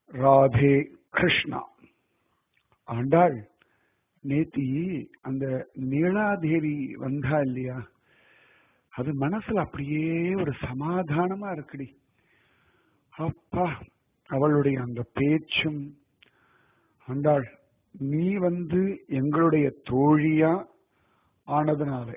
ராதே கிருஷ்ணா ஆண்டாள் நேத்தி அந்த நீலாதேவி வந்தா இல்லையா அது மனசுல அப்படியே ஒரு சமாதானமா இருக்குடி அப்பா அவளுடைய அந்த பேச்சும் ஆண்டாள் நீ வந்து எங்களுடைய தோழியா ஆனதுனால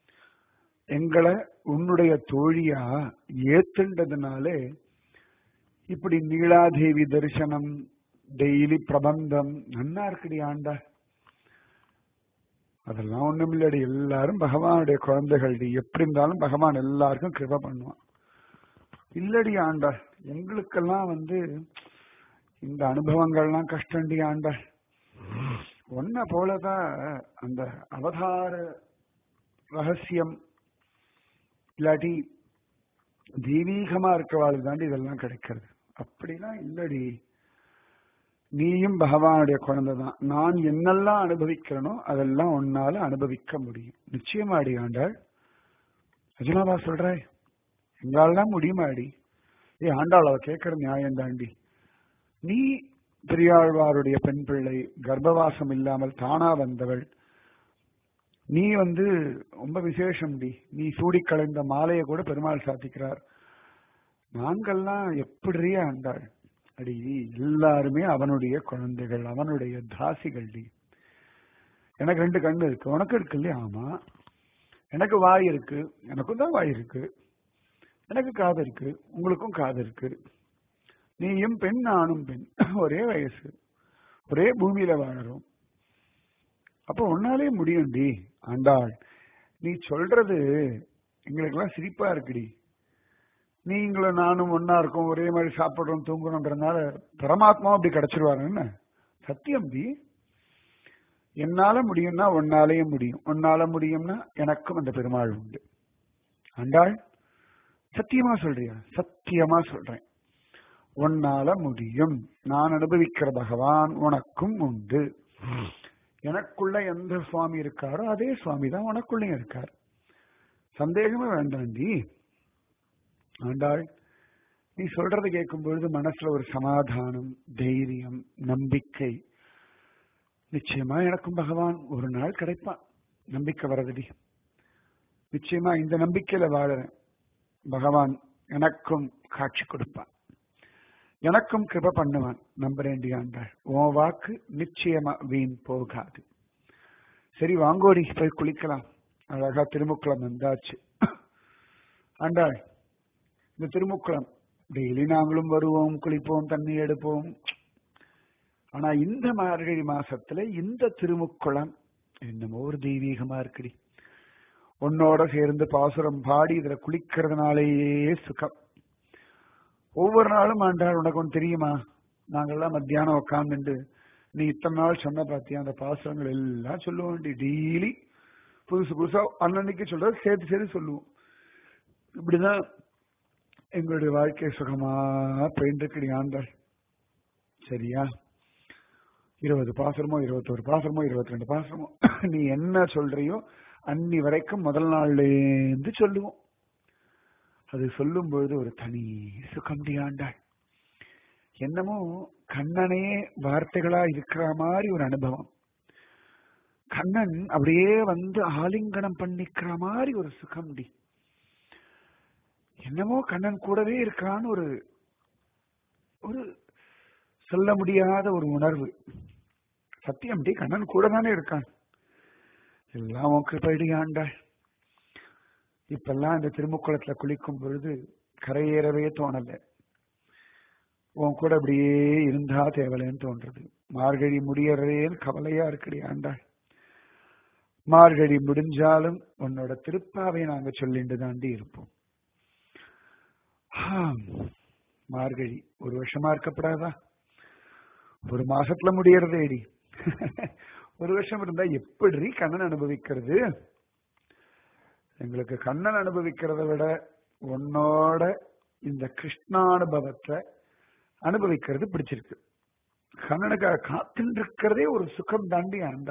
எங்களை உன்னுடைய தோழியா ஏத்துண்டதுனாலே இப்படி நீலாதேவி தரிசனம் டெய்லி பிரபந்தம் நன்னா இருக்குடி ஆண்டா அதெல்லாம் ஒண்ணும் இல்லடி எல்லாரும் பகவானுடைய குழந்தைகள்டி எப்படி இருந்தாலும் பகவான் எல்லாருக்கும் கிருப பண்ணுவான் இல்லடி ஆண்டா எங்களுக்கெல்லாம் வந்து இந்த அனுபவங்கள்லாம் கஷ்டண்டி ஆண்டா ஒன்ன போலதான் அந்த அவதார ரகசியம் இல்லாட்டி தெய்வீகமா இருக்கவாளுக்கு தாண்டி இதெல்லாம் கிடைக்கிறது அப்படிலாம் இல்லடி நீயும் பகவானுடைய குழந்தை தான் நான் என்னெல்லாம் அனுபவிக்கிறேனோ அதெல்லாம் உன்னால அனுபவிக்க முடியும் நிச்சயமாடி ஆண்டாள் நிஜமாவா சொல்ற எங்களாலாம் முடியுமாடி ஏ ஆண்டாள் அவ கேட்கிற நியாயம் தாண்டி நீ பெரியாழ்வாருடைய பெண் பிள்ளை கர்ப்பவாசம் இல்லாமல் தானா வந்தவள் நீ வந்து ரொம்ப விசேஷம் டி நீ சூடி கலைந்த மாலையை கூட பெருமாள் சாத்திக்கிறார் நாங்கள்லாம் எப்படி ஆண்டாள் அடி எல்லாருமே அவனுடைய குழந்தைகள் அவனுடைய தாசிகள் டி எனக்கு ரெண்டு கண்ணு இருக்கு உனக்கு இருக்கு இல்லையா ஆமா எனக்கு வாய் இருக்கு எனக்கும் தான் வாய் இருக்கு எனக்கு காது இருக்கு உங்களுக்கும் காது இருக்கு நீயும் பெண் நானும் பெண் ஒரே வயசு ஒரே பூமியில வாழறோம் அப்போ உன்னாலே முடியும்டி ஆண்டாள் நீ சொல்றது எங்களுக்கெல்லாம் சிரிப்பா இருக்குடி நீங்களும் நானும் ஒன்னா இருக்கோம் ஒரே மாதிரி சாப்பிடுறோம் தூங்குறோம்ன்றதுனால பரமாத்மா அப்படி கிடைச்சிருவாரு என்ன சத்தியம் டி என்னால முடியும்னா உன்னாலேயும் முடியும் உன்னால முடியும்னா எனக்கும் அந்த பெருமாள் உண்டு ஆண்டாள் சத்தியமா சொல்றியா சத்தியமா சொல்றேன் உன்னால முடியும் நான் அனுபவிக்கிற பகவான் உனக்கும் உண்டு எனக்குள்ள எந்த சுவாமி இருக்காரோ அதே சுவாமி தான் உனக்குள்ளயும் இருக்கார் சந்தேகமே வேண்டாண்டி ஆண்டாள் நீ சொல்றதை கேட்கும் பொழுது மனசுல ஒரு சமாதானம் தைரியம் நம்பிக்கை நிச்சயமா எனக்கும் பகவான் ஒரு நாள் கிடைப்பான் நம்பிக்கை வரதுடி நிச்சயமா இந்த நம்பிக்கையில வாழறேன் பகவான் எனக்கும் காட்சி கொடுப்பான் எனக்கும் கிருப பண்ணுவான் நம்புறேண்டி ஆண்டாள் உன் வாக்கு நிச்சயமா வீண் போகாது சரி வாங்கோடி போய் குளிக்கலாம் அழகா திருமுக்குளம் வந்தாச்சு ஆண்டாள் இந்த திருமுக்குளம் டெய்லி நாங்களும் வருவோம் குளிப்போம் தண்ணி எடுப்போம் ஆனா இந்த மார்கழி மாசத்துல இந்த திருமுக்குளம் என்னமோ ஒரு தெய்வீகமா இருக்குடி உன்னோட சேர்ந்து பாசுரம் பாடி இதுல குளிக்கிறதுனாலேயே சுகம் ஒவ்வொரு நாளும் ஆண்டாள் உனக்கு ஒன்று தெரியுமா நாங்கெல்லாம் மத்தியானம் உட்காந்துட்டு நீ இத்தனை நாள் சொன்ன பாத்தியா அந்த பாசுரங்கள் எல்லாம் சொல்லுவோம் டெய்லி புதுசு புதுசா அன்னன்னைக்கு சொல்றது சேர்த்து சேர்த்து சொல்லுவோம் இப்படிதான் எங்களுடைய வாழ்க்கை சுகமா போயிட்டு ஆண்டாள் சரியா இருபது பாசரமோ இருபத்தோரு பாசரமோ இருபத்தி ரெண்டு பாசரமோ நீ என்ன சொல்றியோ அன்னி வரைக்கும் முதல் நாள்லேருந்து சொல்லுவோம் அது சொல்லும் பொழுது ஒரு தனி சுகம் ஆண்டாள் என்னமோ கண்ணனே வார்த்தைகளா இருக்கிற மாதிரி ஒரு அனுபவம் கண்ணன் அப்படியே வந்து ஆலிங்கனம் பண்ணிக்கிற மாதிரி ஒரு சுகம் டி என்னமோ கண்ணன் கூடவே இருக்கான்னு ஒரு ஒரு சொல்ல முடியாத ஒரு உணர்வு சத்தியம் டி கண்ணன் கூட தானே இருக்கான் எல்லாம் கிருப்படி ஆண்டாள் இப்பெல்லாம் இந்த திருமுக்குளத்துல குளிக்கும் பொழுது கரையேறவே தோணல உன் கூட அப்படியே இருந்தா தேவலைன்னு தோன்றது மார்கழி முடியறதேன்னு கவலையா இருக்குடி ஆண்டாள் மார்கழி முடிஞ்சாலும் உன்னோட திருப்பாவை நாங்க சொல்லிட்டு தாண்டி இருப்போம் மார்கழி ஒரு வருஷமா இருக்கப்படாதா ஒரு மாசத்துல முடியறதேடி ஒரு வருஷம் இருந்தா எப்படி கண்ணன் அனுபவிக்கிறது எங்களுக்கு கண்ணன் அனுபவிக்கிறத விட உன்னோட இந்த கிருஷ்ணானுபவத்தை அனுபவிக்கிறது பிடிச்சிருக்கு கண்ணனுக்காக காத்துட்டு இருக்கிறதே ஒரு சுகம் தாண்டி ஆண்டா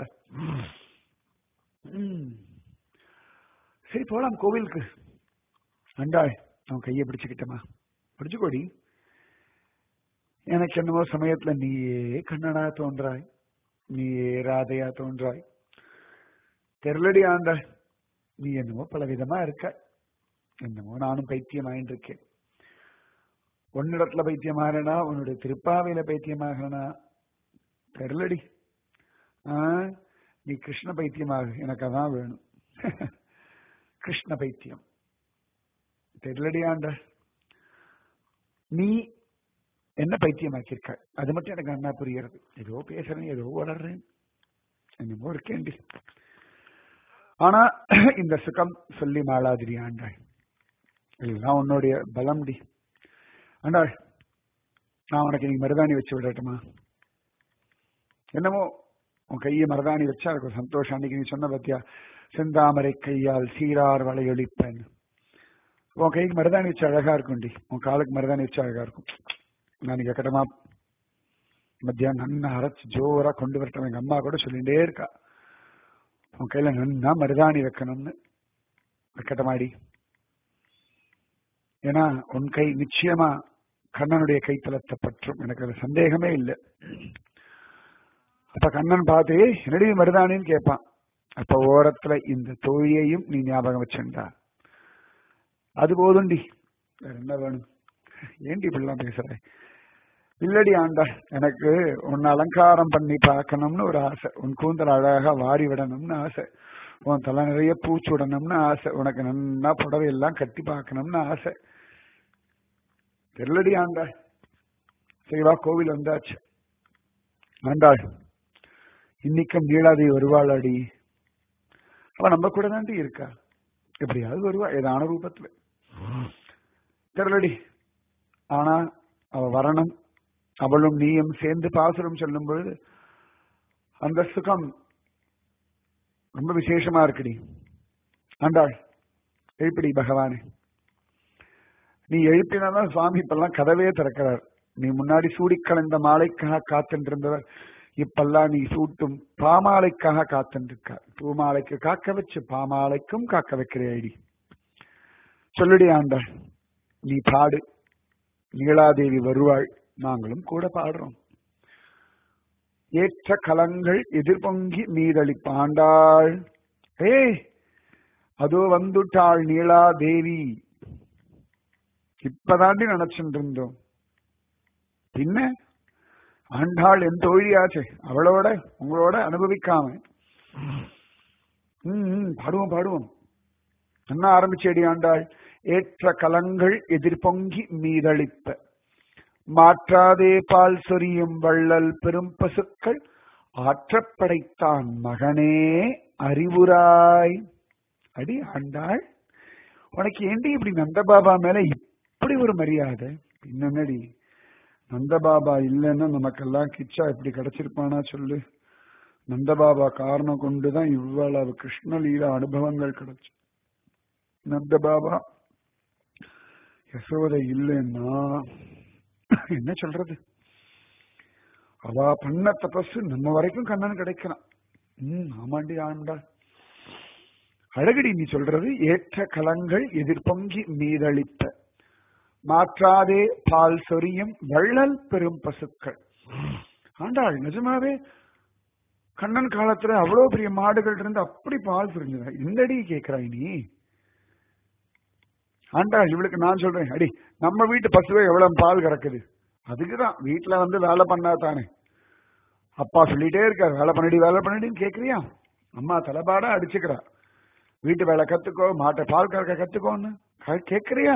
சரி போலாம் கோவிலுக்கு அண்டாள் அவன் கையை பிடிச்சுக்கிட்டமா பிடிச்சுக்கோடி எனக்கு என்னமோ சமயத்துல நீயே கண்ணனா தோன்றாய் நீயே ராதையா தோன்றாய் தெருளடி ஆண்டாள் நீ என்னமோ பல விதமா இருக்க என்னமோ நானும் பைத்தியமாயின்னு இருக்கேன் உன்னிடத்துல பைத்தியமாகனா உன்னுடைய திருப்பாவையில பைத்தியமாகனா தெருளடி ஆ நீ கிருஷ்ண பைத்தியமாக எனக்கு அதான் வேணும் கிருஷ்ண பைத்தியம் தெருளடி ஆண்டாள் நீ என்ன பைத்தியமாக்கியிருக்க அது மட்டும் எனக்கு நன்னா புரிகிறது ஏதோ பேசுறேன் ஏதோ வளர்றேன் என்னமோ இருக்கேன்டி ஆனா இந்த சுகம் சொல்லி மாளாதிரி ஆண்டாள் எல்லாம் உன்னுடைய பலம் டி ஆண்டாள் நான் உனக்கு நீ மருதாணி வச்சு விடட்டுமா என்னமோ உன் கையை மருதாணி வச்சா எனக்கு ஒரு சந்தோஷம் அன்னைக்கு நீ சொன்ன பத்தியா செந்தாமரை கையால் சீரார் வளையொலிப்பேன் உன் கைக்கு மருதாணி வச்சு அழகா இருக்கும்டி உன் காலுக்கு மருதாணி வச்சு அழகா இருக்கும் நான் கேட்கட்டமா மத்தியானம் நன்னா அரைச்சு ஜோரா கொண்டு வரட்டும் எங்க அம்மா கூட சொல்லிட்டே இருக்கா உன் கையில நன்னா மருதாணி வைக்கணும்னு வைக்கட்டமாடி ஏன்னா உன் கை நிச்சயமா கண்ணனுடைய கைத்தலத்தை பற்றும் எனக்கு அது சந்தேகமே இல்லை அப்ப கண்ணன் பார்த்து என்னடி மருதாணின்னு கேட்பான் அப்ப ஓரத்துல இந்த தோழியையும் நீ ஞாபகம் வச்சிருந்தா அது போதும்டி வேற என்ன வேணும் ஏண்டி இப்படிலாம் பேசுற இல்லடி ஆண்டா எனக்கு உன்னை அலங்காரம் பண்ணி பார்க்கணும்னு ஒரு ஆசை உன் கூந்தல் அழகா வாரி விடணும்னு ஆசை உன் தலை நிறைய பூச்சி விடணும்னு ஆசை உனக்கு நன்னா புடவை எல்லாம் கட்டி பார்க்கணும்னு ஆசை தெரியலடி ஆண்டாள் சரிவா கோவில் வந்தாச்சு ஆண்டாள் இன்னைக்கும் நீலாதேவி வருவாளாடி அவ நம்ம கூட தாண்டி இருக்கா எப்படியாவது வருவா ஏதான ரூபத்துல தெரியலடி ஆனா அவ வரணும் அவளும் நீயும் சேர்ந்து பாசுரம் சொல்லும் பொழுது அந்த சுகம் ரொம்ப விசேஷமா இருக்குடி ஆண்டாள் எழுப்பிடி பகவானே நீ எழுப்பினாதான் சுவாமி இப்பெல்லாம் கதவே திறக்கிறார் நீ முன்னாடி சூடி கலந்த மாலைக்காக காத்துருந்தவர் இப்பெல்லாம் நீ சூட்டும் பாமாலைக்காக காத்துருக்கார் பூமாலைக்கு காக்க வச்சு பாமாலைக்கும் காக்க வைக்கிற ஐடி சொல்லுடி ஆண்டாள் நீ பாடு நீலாதேவி வருவாள் நாங்களும் கூட பாடுறோம் ஏற்ற கலங்கள் எதிர்பொங்கி மீதளிப்பாண்டாள் ஏய் அதோ வந்துட்டாள் நீலாதேவி இப்பதாண்டி நினைச்சுட்டு இருந்தோம் பின்ன ஆண்டாள் என் தோழியாச்சே அவளோட உங்களோட அனுபவிக்காம ம் பாடுவோம் பாடுவோம் என்ன ஆரம்பிச்சேடி ஆண்டாள் ஏற்ற கலங்கள் எதிர்பொங்கி மீதளிப்ப மாற்றாதே பால் சொரியும் வள்ளல் பெரும் பசுக்கள் ஆற்றப்படைத்தான் மகனே அறிவுராய் அடி ஆண்டாள் உனக்கு ஏண்டி இப்படி நந்தபாபா மேல இப்படி ஒரு மரியாதை என்னடி நந்தபாபா இல்லைன்னா நமக்கெல்லாம் கிச்சா இப்படி கிடைச்சிருப்பானா சொல்லு நந்தபாபா காரணம் கொண்டுதான் இவ்வளவு கிருஷ்ணலீலா அனுபவங்கள் கிடைச்சு நந்தபாபா யசோதை இல்லைன்னா என்ன சொல்றது அவ பண்ண தபசு நம்ம வரைக்கும் கண்ணன் கிடைக்கலாம் ம் ஆமாண்டி ஆண்டா அழகடி நீ சொல்றது ஏற்ற கலங்கள் எதிர்பொங்கி மீதளித்த மாற்றாதே பால் சொரியும் வள்ளல் பெரும் பசுக்கள் ஆண்டாள் நிஜமாவே கண்ணன் காலத்துல அவ்வளவு பெரிய மாடுகள் இருந்து அப்படி பால் சொரிஞ்சதா எந்தடி கேட்கிறாய் நீ ஆண்டாள் இவளுக்கு நான் சொல்றேன் அடி நம்ம வீட்டு பசுவை எவ்வளவு பால் கறக்குது அதுக்குதான் வீட்டுல வந்து வேலை பண்ணா தானே அப்பா சொல்லிட்டே இருக்காரு வேலை பண்ணடி வேலை பண்ணடின்னு கேக்குறியா அம்மா தலைபாடா அடிச்சுக்கிறா வீட்டு வேலை கத்துக்கோ மாட்டை பால் கறக்க கத்துக்கோன்னு கேக்குறியா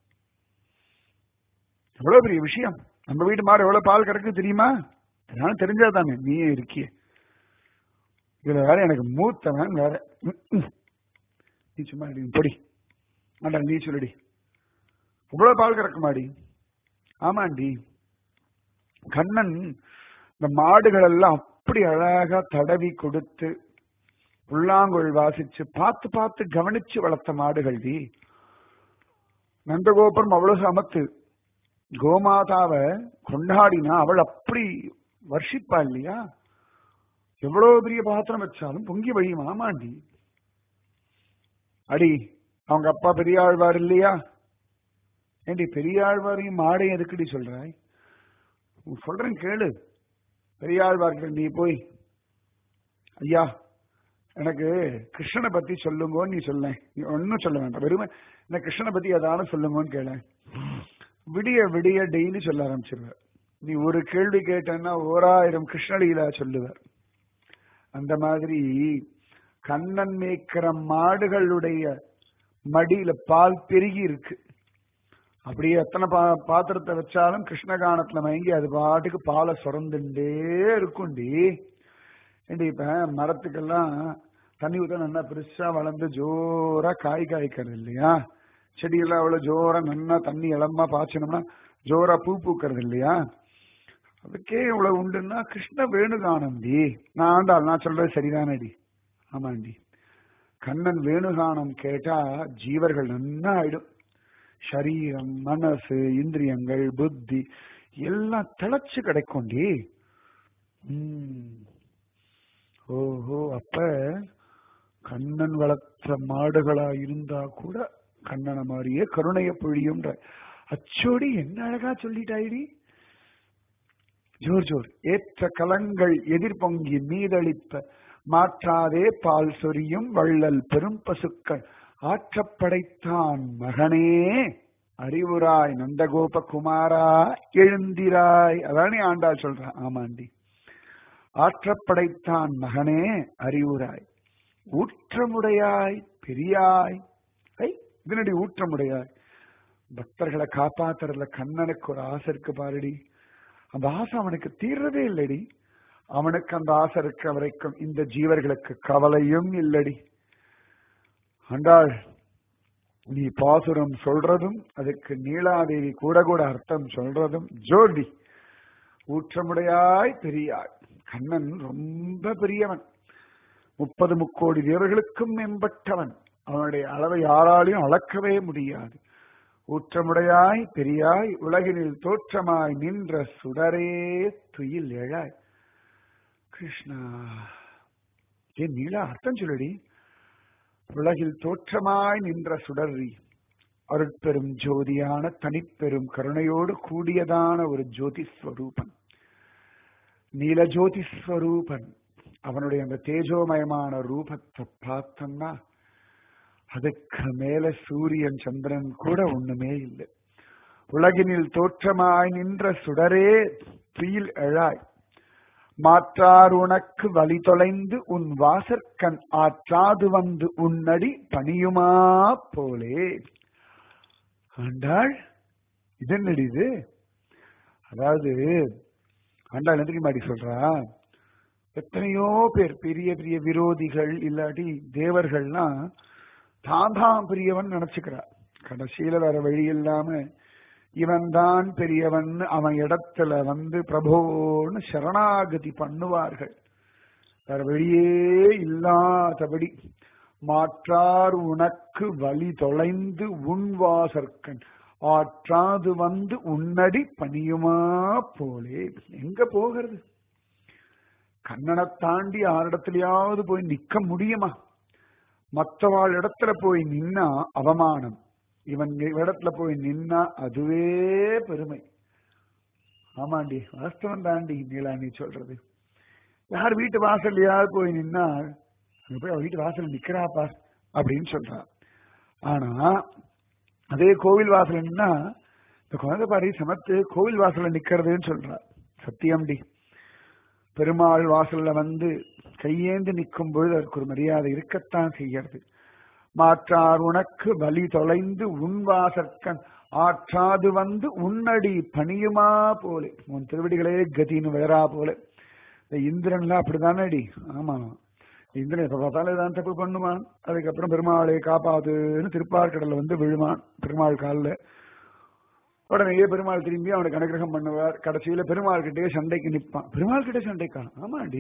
எவ்வளவு பெரிய விஷயம் நம்ம வீட்டு மாடு எவ்வளவு பால் கறக்கு தெரியுமா அதனால தெரிஞ்சா தானே நீயே இருக்கிய இதுல வேற எனக்கு மூத்தவன் வேற நீ சும்மா பொடி ஆண்டா நீ சொல்லுடி இவ்வளவு பால் கறக்குமாடி ஆமாண்டி கண்ணன் இந்த மாடுகள் எல்லாம் அப்படி அழகா தடவி கொடுத்து புல்லாங்குழல் வாசிச்சு பார்த்து பார்த்து கவனிச்சு வளர்த்த மாடுகள் டி நந்தகோபுரம் அவ்வளவு சமத்து கோமாதாவை கொண்டாடினா அவள் அப்படி வர்ஷிப்பா இல்லையா எவ்வளவு பெரிய பாத்திரம் வச்சாலும் பொங்கி வழியும் ஆமாண்டி அடி அவங்க அப்பா பெரியாழ்வார் இல்லையா ஏண்டி பெரியாழ்வாரையும் மாடையும் எதுக்குடி சொல்றாய் உன் சொல்றேன் கேளு பெரியாழ்வார்கிட்ட நீ போய் ஐயா எனக்கு கிருஷ்ணனை பத்தி சொல்லுங்கன்னு நீ சொல்ல நீ ஒன்னும் சொல்ல வேண்டாம் வெறுமை இந்த கிருஷ்ணனை பத்தி ஏதாவது சொல்லுங்கன்னு கேள விடிய விடிய டெய்லி சொல்ல ஆரம்பிச்சிருவார் நீ ஒரு கேள்வி கேட்டன்னா ஓராயிரம் கிருஷ்ணலீலா சொல்லுவார் அந்த மாதிரி கண்ணன் மேய்க்கிற மாடுகளுடைய மடியில பால் பெருகி இருக்கு அப்படியே எத்தனை பா பாத்திரத்தை வச்சாலும் கிருஷ்ணகானத்துல மயங்கி அது பாட்டுக்கு பாலை சுரந்துட்டே இருக்கும்டி ஏண்டி இப்ப மரத்துக்கெல்லாம் தண்ணி ஊத்த நல்லா பெருசா வளர்ந்து ஜோரா காய் காய்க்கிறது இல்லையா செடியெல்லாம் அவ்வளவு ஜோரா நல்லா தண்ணி இளமா பாய்ச்சணும்னா ஜோரா பூ பூக்கிறது இல்லையா அதுக்கே இவ்வளவு உண்டுன்னா கிருஷ்ண வேணுகானந்தி நான் ஆண்டாள் நான் சொல்றது சரிதானடி ஆமாண்டி கண்ணன் வேணுகானம் கேட்டா ஜீவர்கள் நன்னா ஆயிடும் சரீரம் மனசு இந்திரியங்கள் புத்தி எல்லாம் திளைச்சு கிடைக்கும்டி உம் ஓஹோ அப்ப கண்ணன் வளர்த்த மாடுகளா இருந்தா கூட கண்ணனை மாதிரியே கருணைய பொழியும்ன்ற அச்சோடி என்ன அழகா சொல்லிட்டாயிடி ஜோர் ஜோர் ஏற்ற கலங்கள் எதிர்பொங்கி மீதளிப்ப மாற்றாதே பால் சொரியும் வள்ளல் பெரும் பசுக்கள் ஆற்றப்படைத்தான் மகனே அறிவுராய் நந்தகோப குமாரா எழுந்திராய் அதானே ஆண்டாள் சொல்றான் ஆமாண்டி ஆற்றப்படைத்தான் மகனே அறிவுராய் ஊற்றமுடையாய் பெரியாய் ஐ இதனடி ஊற்றமுடையாய் பக்தர்களை காப்பாத்துறதுல கண்ணனுக்கு ஒரு ஆசை இருக்கு பாருடி அந்த ஆசை அவனுக்கு தீர்றதே இல்லடி அவனுக்கு அந்த ஆசை இருக்க வரைக்கும் இந்த ஜீவர்களுக்கு கவலையும் இல்லடி ஆண்டாள் நீ பாசுரம் சொல்றதும் அதுக்கு நீலாதேவி கூட கூட அர்த்தம் சொல்றதும் ஜோடி ஊற்றமுடையாய் பெரியாய் கண்ணன் ரொம்ப பெரியவன் முப்பது முக்கோடி தேவர்களுக்கும் மேம்பட்டவன் அவனுடைய அளவை யாராலையும் அளக்கவே முடியாது ஊற்றமுடையாய் பெரியாய் உலகினில் தோற்றமாய் நின்ற சுடரே துயில் எழாய் கிருஷ்ணா ஏன் நீலா அர்த்தம் சொல்லடி உலகில் தோற்றமாய் நின்ற சுடர்ரி அருட்பெரும் ஜோதியான தனிப்பெரும் கருணையோடு கூடியதான ஒரு ஜோதி ஸ்வரூபன் நீல ஜோதி ஸ்வரூபன் அவனுடைய அந்த தேஜோமயமான ரூபத்தை பார்த்தோம்னா அதுக்கு மேல சூரியன் சந்திரன் கூட ஒண்ணுமே இல்லை உலகினில் தோற்றமாய் நின்ற சுடரே துயில் எழாய் மாற்றார் உனக்கு வழி தொலைந்து உன் வாசற்கண் ஆற்றாது வந்து உன்னடி பணியுமா போலே ஆண்டாள் இதென்னடி இது அதாவது ஆண்டாள் எதுக்கு மாடி சொல்றா எத்தனையோ பேர் பெரிய பெரிய விரோதிகள் இல்லாட்டி தேவர்கள்லாம் தான் தான் பெரியவன் நினைச்சுக்கிறா கடைசியில வேற வழி இல்லாம இவன் தான் பெரியவன் அவன் இடத்துல வந்து பிரபோன்னு சரணாகதி பண்ணுவார்கள் வேற வழியே இல்லாதபடி மாற்றார் உனக்கு வழி தொலைந்து உன் வாசற்கண் ஆற்றாது வந்து உன்னடி பணியுமா போலே எங்க போகிறது கண்ணனை தாண்டி யாரிடத்திலேயாவது போய் நிக்க முடியுமா மற்றவாள் இடத்துல போய் நின்னா அவமானம் இவன் இடத்துல போய் நின்னா அதுவே பெருமை ஆமாண்டி வாஸ்தவம் தாண்டி நீலா நீ சொல்றது யார் வீட்டு வாசல்லையாவது போய் நின்னா அங்க போய் அவ வீட்டு வாசல் நிக்கிறாப்பா அப்படின்னு சொல்றா ஆனா அதே கோவில் வாசல் நின்னா இந்த குழந்தை பாடி சமத்து கோவில் வாசல்ல நிக்கிறதுன்னு சொல்றா சத்தியம்டி பெருமாள் வாசல்ல வந்து கையேந்து நிற்கும் பொழுது அதற்கு ஒரு மரியாதை இருக்கத்தான் செய்கிறது மாற்றார் உனக்கு வலி தொலைந்து உன் வாசற்கண் ஆற்றாது வந்து உன்னடி பணியுமா போலே உன் திருவடிகளே கதின்னு விழறா போல இந்த இந்திரன்லாம் அப்படிதானடி ஆமா இந்திரன் எப்ப பார்த்தாலும் ஏதாவது தப்பு பண்ணுவான் அதுக்கப்புறம் பெருமாளை காப்பாத்துன்னு திருப்பார்கடல்ல வந்து விழுவான் பெருமாள் காலில் உடனே பெருமாள் திரும்பி அவனுக்கு அனுகிரகம் பண்ணுவார் கடைசியில பெருமாள் கிட்டே சண்டைக்கு நிற்பான் பெருமாள் கிட்டே சண்டைக்கா ஆமாடி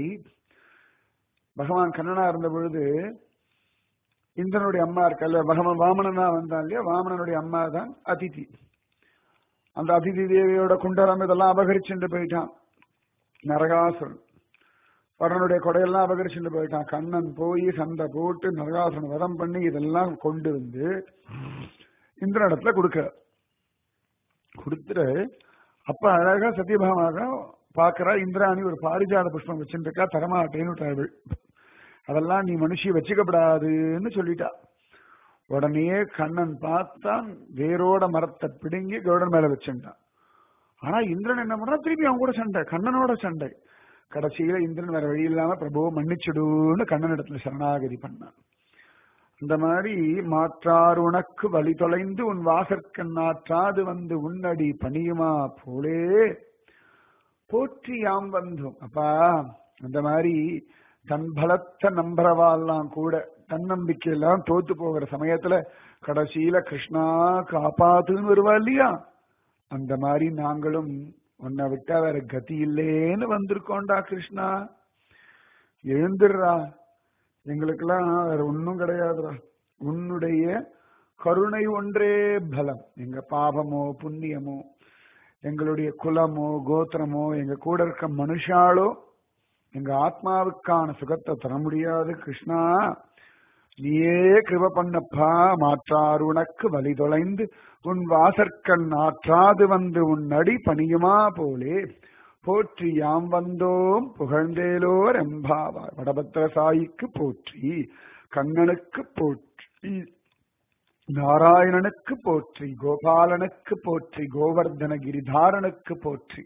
பகவான் கண்ணனா இருந்த பொழுது இந்திரனுடைய அம்மா இருக்கல்ல பகவான் வாமனனா வந்தான் இல்லையா வாமனனுடைய அம்மா தான் அதிதி அந்த அதிதி தேவியோட குண்டலம் இதெல்லாம் அபகரிச்சுட்டு போயிட்டான் நரகாசுரன் வரனுடைய கொடையெல்லாம் அபகரிச்சுட்டு போயிட்டான் கண்ணன் போய் சண்டை போட்டு நரகாசுரன் வதம் பண்ணி இதெல்லாம் கொண்டு வந்து இந்திரனிடத்துல கொடுக்க கொடுத்துட்டு அப்ப அழகா சத்யபாமாக பாக்குறா இந்திராணி ஒரு பாரிஜாத புஷ்பம் வச்சுருக்கா தரமாட்டேன்னு விட்டாள் அதெல்லாம் நீ மனுஷி வச்சுக்கப்படாதுன்னு சொல்லிட்டா உடனே கண்ணன் பார்த்தான் வேரோட மரத்தை பிடுங்கி கருடன் மேல வச்சுட்டான் ஆனா இந்திரன் என்ன பண்றான் திருப்பி அவன் கூட சண்டை கண்ணனோட சண்டை கடைசியில இந்திரன் வேற வழி இல்லாம பிரபுவை மன்னிச்சுடுன்னு கண்ணன் இடத்துல சரணாகதி பண்ணான் அந்த மாதிரி மாற்றார் உனக்கு வழி தொலைந்து உன் வாசற்கண் ஆற்றாது வந்து உன்னடி பணியுமா போலே போற்றி யாம் வந்தோம் அப்பா அந்த மாதிரி தன் பலத்த நம்புறவாள்லாம் கூட தன்னம்பிக்கை எல்லாம் தோத்து போகிற சமயத்துல கடைசியில கிருஷ்ணா காப்பாத்துன்னு வருவா இல்லையா அந்த மாதிரி நாங்களும் உன்னை விட்டா வேற கதி இல்லேன்னு வந்திருக்கோண்டா கிருஷ்ணா எழுந்துடுறா எங்களுக்கெல்லாம் வேற ஒன்றும் கிடையாதுடா உன்னுடைய கருணை ஒன்றே பலம் எங்க பாவமோ புண்ணியமோ எங்களுடைய குலமோ கோத்திரமோ எங்க கூட இருக்க மனுஷாலோ எங்க ஆத்மாவுக்கான சுகத்தை தர முடியாது கிருஷ்ணா நீயே கிருப பண்ணப்பா மாற்றார் உனக்கு வழி தொலைந்து உன் வாசற்கண் ஆற்றாது வந்து உன் அடி பணியுமா போலே போற்றி யாம் வந்தோம் புகழ்ந்தேலோர் எம்பாவார் வடபத்திர சாயிக்கு போற்றி கண்ணனுக்கு போற்றி நாராயணனுக்கு போற்றி கோபாலனுக்கு போற்றி கோவர்தன கிரிதாரனுக்கு போற்றி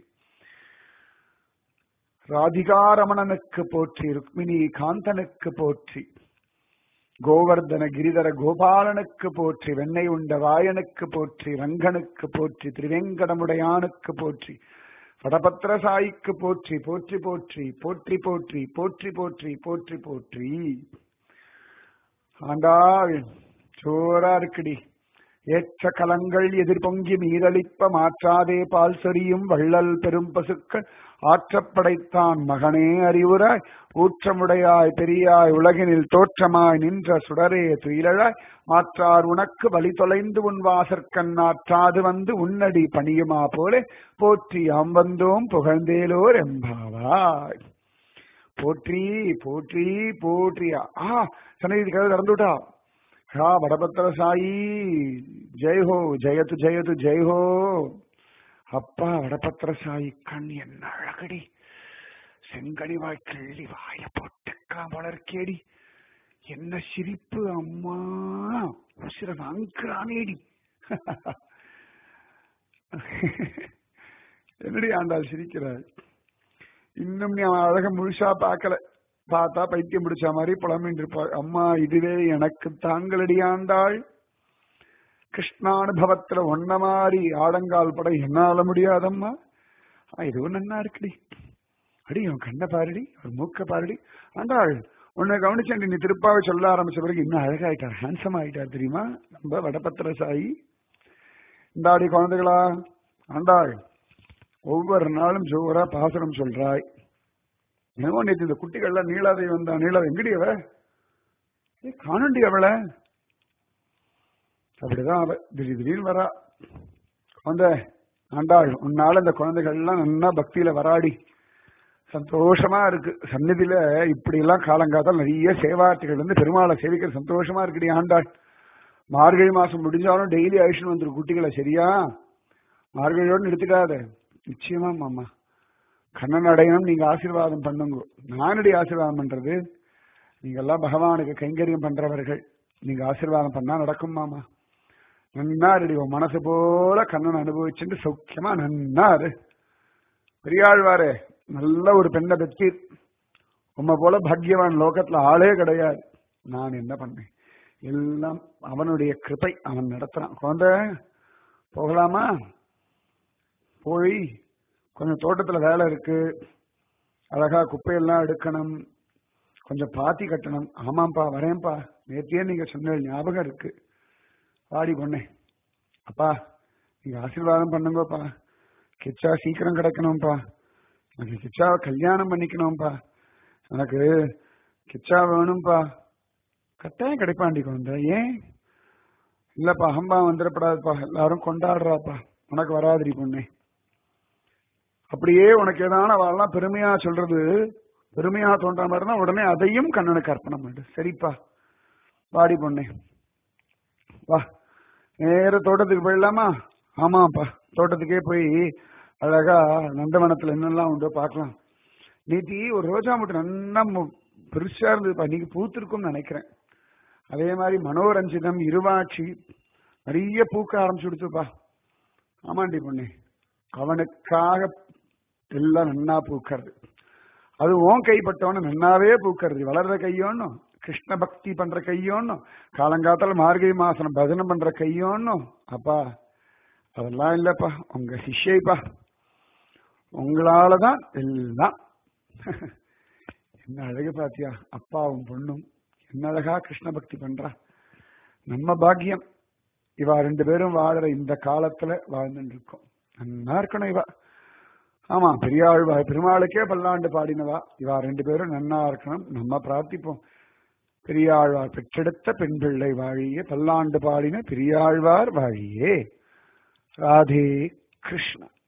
ராதிகாரமணனுக்கு போற்றி ருக்மிணி காந்தனுக்கு போற்றி கோவர்தன கிரிதர கோபாலனுக்கு போற்றி வெண்ணெய் உண்ட வாயனுக்கு போற்றி ரங்கனுக்கு போற்றி திருவேங்கடமுடையானுக்கு போற்றி வடபத்திர சாயிக்கு போற்றி போற்றி போற்றி போற்றி போற்றி போற்றி போற்றி போற்றி போற்றி ஆண்டா சோரா இருக்குடி ஏற்ற கலங்கள் எதிர்பொங்கி மீதளிப்ப மாற்றாதே பால் சொரியும் வள்ளல் பெரும் பசுக்கள் ஆற்றப்படைத்தான் மகனே அறிவுராய் ஊற்றமுடையாய் பெரியாய் உலகினில் தோற்றமாய் நின்ற சுடரே துயிலழாய் மாற்றார் உனக்கு வழி தொலைந்து உன் வாசற்கண் ஆற்றாது வந்து உன்னடி பணியுமா போலே போற்றி யாம் வந்தோம் புகழ்ந்தேலோர் எம்பாவாய் போற்றி போற்றி போற்றியா ஆ சன்னதி கதை திறந்து விட்டா ஹா வடபத்திர சாயி ஜெய் ஹோ ஜெயத்து ஜெயத்து ஜெய் ஹோ அப்பா வடபத்திர சாயி கண் என்ன அழகடி செங்கனி வாய் கிள்ளி வாய போட்டுக்கா வளர்க்கேடி என்ன சிரிப்பு அம்மா உசிர வாங்குறானேடி என்னடி ஆண்டாள் சிரிக்கிறாள் இன்னும் நீ அவன் அழக முழுசா பார்க்கல பார்த்தா பைத்தியம் பிடிச்ச மாதிரி புலம்பின்னு இருப்பாள் அம்மா இதுவே எனக்கு தாங்களடி ஆண்டாள் கிருஷ்ணானுபவத்துல ஒன்ன மாதிரி ஆடங்கால் பட என்னால முடியாதம்மா ஆ, இதுவும் நன்னா இருக்குடி அடி அவன் கண்ணை பாருடி ஒரு மூக்க பாருடி ஆண்டாள் உன்னை கவனிச்சேன் நீ திருப்பாவை சொல்ல ஆரம்பிச்ச பிறகு இன்னும் அழகாயிட்டார் ஹேண்ட்ஸம் ஆயிட்டார் தெரியுமா நம்ம வடபத்திர சாயி இந்தாடி குழந்தைகளா ஆண்டாள் ஒவ்வொரு நாளும் ஜோரா பாசனம் சொல்றாய் என்னமோ நேற்று இந்த குட்டிகள்லாம் நீலாதை வந்தா நீலாதை எங்கடி அவ ஏய், காணுண்டி அவளை அப்படிதான் அவ திடீர் திடீர்னு வரா குழந்தை ஆண்டாள் உன்னால இந்த குழந்தைகள்லாம் நல்லா பக்தியில வராடி சந்தோஷமா இருக்கு சந்நிதியில இப்படி எல்லாம் காலங்காத்தால் நிறைய சேவார்த்திகள் வந்து பெருமாளை சேவிக்கிற சந்தோஷமா இருக்குடி ஆண்டாள் மார்கழி மாசம் முடிஞ்சாலும் டெய்லி அழிச்சுன்னு வந்துரு குட்டிகளை சரியா மார்கழியோடு நிறுத்திடாத நிச்சயமா மாமா கண்ணன் அடையணும் நீங்க ஆசீர்வாதம் பண்ணுங்க நானடி ஆசீர்வாதம் பண்றது நீங்க எல்லாம் பகவானுக்கு கைங்கரியம் பண்றவர்கள் நீங்க ஆசீர்வாதம் பண்ணா நடக்கும் மாமா நன்னா இருடி உன் மனசு போல கண்ணன் அனுபவிச்சுட்டு சௌக்கியமா நன்னா இரு பெரியாழ்வாரே நல்ல ஒரு பெண்ணை பெற்றீர் உம்மை போல பாக்யவான் லோகத்துல ஆளே கிடையாது நான் என்ன பண்ணேன் எல்லாம் அவனுடைய கிருபை அவன் நடத்துறான் குழந்தை போகலாமா போய் கொஞ்சம் தோட்டத்துல வேலை இருக்கு அழகா குப்பையெல்லாம் எடுக்கணும் கொஞ்சம் பாத்தி கட்டணும் ஆமாப்பா வரேன்ப்பா நேத்தியே நீங்க சொன்ன ஞாபகம் இருக்கு வாடி பொண்ணே அப்பா நீங்க ஆசீர்வாதம் பண்ணுங்கப்பா கிச்சா சீக்கிரம் கிடைக்கணும்ப்பா எனக்கு கிச்சாவை கல்யாணம் பண்ணிக்கணும்ப்பா எனக்கு கிச்சா வேணும்ப்பா கட்டாயம் கிடைப்பாண்டி குழந்தை ஏன் இல்லப்பா அகம்பா வந்துடப்படாதுப்பா எல்லாரும் கொண்டாடுறாப்பா உனக்கு வராதிரி பொண்ணே அப்படியே உனக்கு ஏதான அவெல்லாம் பெருமையா சொல்றது பெருமையா தோன்ற மாதிரினா உடனே அதையும் கண்ணனுக்கு அர்ப்பணம் பண்ணு சரிப்பா வாடி பொண்ணே வா நேர தோட்டத்துக்கு போயிடலாமா ஆமாப்பா தோட்டத்துக்கே போய் அழகா நந்தவனத்துல என்னெல்லாம் உண்டோ பார்க்கலாம் நேத்தி ஒரு ரோஜா மட்டும் நல்லா மு- பெருசா இருந்ததுப்பா இன்னைக்கு பூத்திருக்கும்னு நினைக்கிறேன் அதே மாதிரி மனோரஞ்சிதம் இருவாட்சி நிறைய பூக்க ஆரம்பிச்சு கொடுத்துப்பா ஆமாண்டி பொண்ணு அவனுக்காக எல்லாம் நன்னா பூக்கிறது அது உன் கைப்பட்டவன நன்னாவே பூக்கிறது வளர்ற கையோன்னும் கிருஷ்ண பக்தி பண்ற கையோன்னும் காலங்காத்தால மார்கழி மாசம் பஜனை பண்ற கையோன்னும் அப்பா அதெல்லாம் இல்லப்பா உங்க சிஷ்யைப்பா உங்களாலதான் எல்லாம் என்ன அழகு பாத்தியா அப்பாவும் பொண்ணும் என்ன அழகா கிருஷ்ண பக்தி பண்றா நம்ம பாக்கியம் இவா ரெண்டு பேரும் வாழற இந்த காலத்துல வாழ்ந்துட்டு இருக்கோம் நன்னா இருக்கணும் இவா ஆமா பெரியாழ்வா பெருமாளுக்கே பல்லாண்டு பாடினவா இவா ரெண்டு பேரும் நன்னா இருக்கணும் நம்ம பிரார்த்திப்போம் பெரியாழ்வார் பெற்றெடுத்த பெண் பிள்ளை வாழியே பல்லாண்டு பாடின பெரியாழ்வார் வாழியே ராதே கிருஷ்ணன்